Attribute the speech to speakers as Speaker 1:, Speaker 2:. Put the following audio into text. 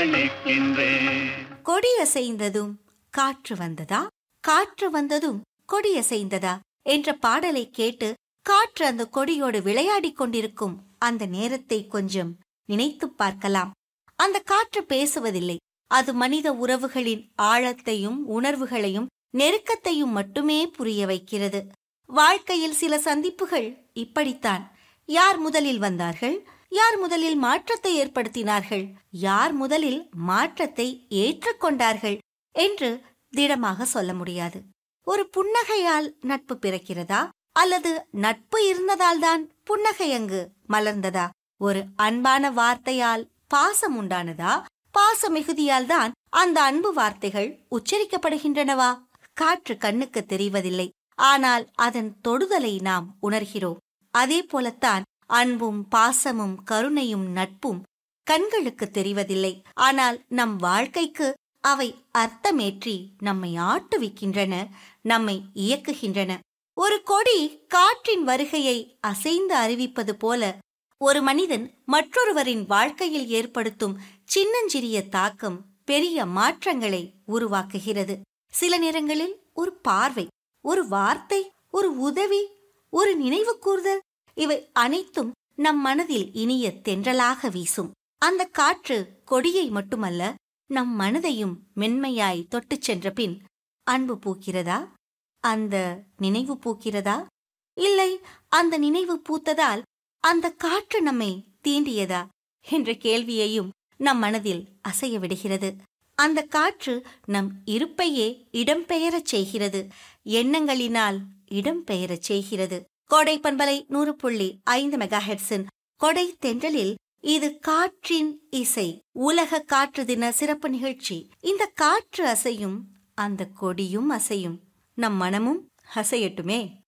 Speaker 1: அளிக்கின்றேன்
Speaker 2: கொடி அசைந்ததும் காற்று வந்ததா காற்று வந்ததும் கொடி அசைந்ததா என்ற பாடலை கேட்டு காற்று அந்த கொடியோடு விளையாடிக் கொண்டிருக்கும் அந்த நேரத்தை கொஞ்சம் நினைத்துப் பார்க்கலாம் அந்த காற்று பேசுவதில்லை அது மனித உறவுகளின் ஆழத்தையும் உணர்வுகளையும் நெருக்கத்தையும் மட்டுமே புரிய வைக்கிறது வாழ்க்கையில் சில சந்திப்புகள் இப்படித்தான் யார் முதலில் வந்தார்கள் யார் முதலில் மாற்றத்தை ஏற்படுத்தினார்கள் யார் முதலில் மாற்றத்தை ஏற்றுக்கொண்டார்கள் என்று திடமாக சொல்ல முடியாது ஒரு புன்னகையால் நட்பு பிறக்கிறதா அல்லது நட்பு இருந்ததால்தான் புன்னகை அங்கு மலர்ந்ததா ஒரு அன்பான வார்த்தையால் பாசம் உண்டானதா பாச மிகுதியால் தான் அந்த அன்பு வார்த்தைகள் உச்சரிக்கப்படுகின்றனவா காற்று கண்ணுக்கு தெரிவதில்லை ஆனால் அதன் தொடுதலை நாம் உணர்கிறோம் அதே போலத்தான் அன்பும் பாசமும் கருணையும் நட்பும் கண்களுக்கு தெரிவதில்லை ஆனால் நம் வாழ்க்கைக்கு அவை அர்த்தமேற்றி நம்மை ஆட்டுவிக்கின்றன நம்மை இயக்குகின்றன ஒரு கொடி காற்றின் வருகையை அசைந்து அறிவிப்பது போல ஒரு மனிதன் மற்றொருவரின் வாழ்க்கையில் ஏற்படுத்தும் சின்னஞ்சிறிய தாக்கம் பெரிய மாற்றங்களை உருவாக்குகிறது சில நேரங்களில் ஒரு பார்வை ஒரு வார்த்தை ஒரு உதவி ஒரு நினைவு கூர்தல் இவை அனைத்தும் நம் மனதில் இனிய தென்றலாக வீசும் அந்த காற்று கொடியை மட்டுமல்ல நம் மனதையும் மென்மையாய் தொட்டுச் சென்ற பின் அன்பு பூக்கிறதா அந்த நினைவு பூக்கிறதா இல்லை அந்த நினைவு பூத்ததால் அந்த காற்று நம்மை தீண்டியதா என்ற கேள்வியையும் நம் மனதில் அசைய விடுகிறது அந்த காற்று நம் இருப்பையே இடம்பெயரச் செய்கிறது எண்ணங்களினால் இடம்பெயரச் செய்கிறது கோடை பண்பலை நூறு புள்ளி ஐந்து மெகா ஹெட்ஸின் கொடை தென்றலில் இது காற்றின் இசை உலக காற்று தின சிறப்பு நிகழ்ச்சி இந்த காற்று அசையும் அந்த கொடியும் அசையும் நம் மனமும் அசையட்டுமே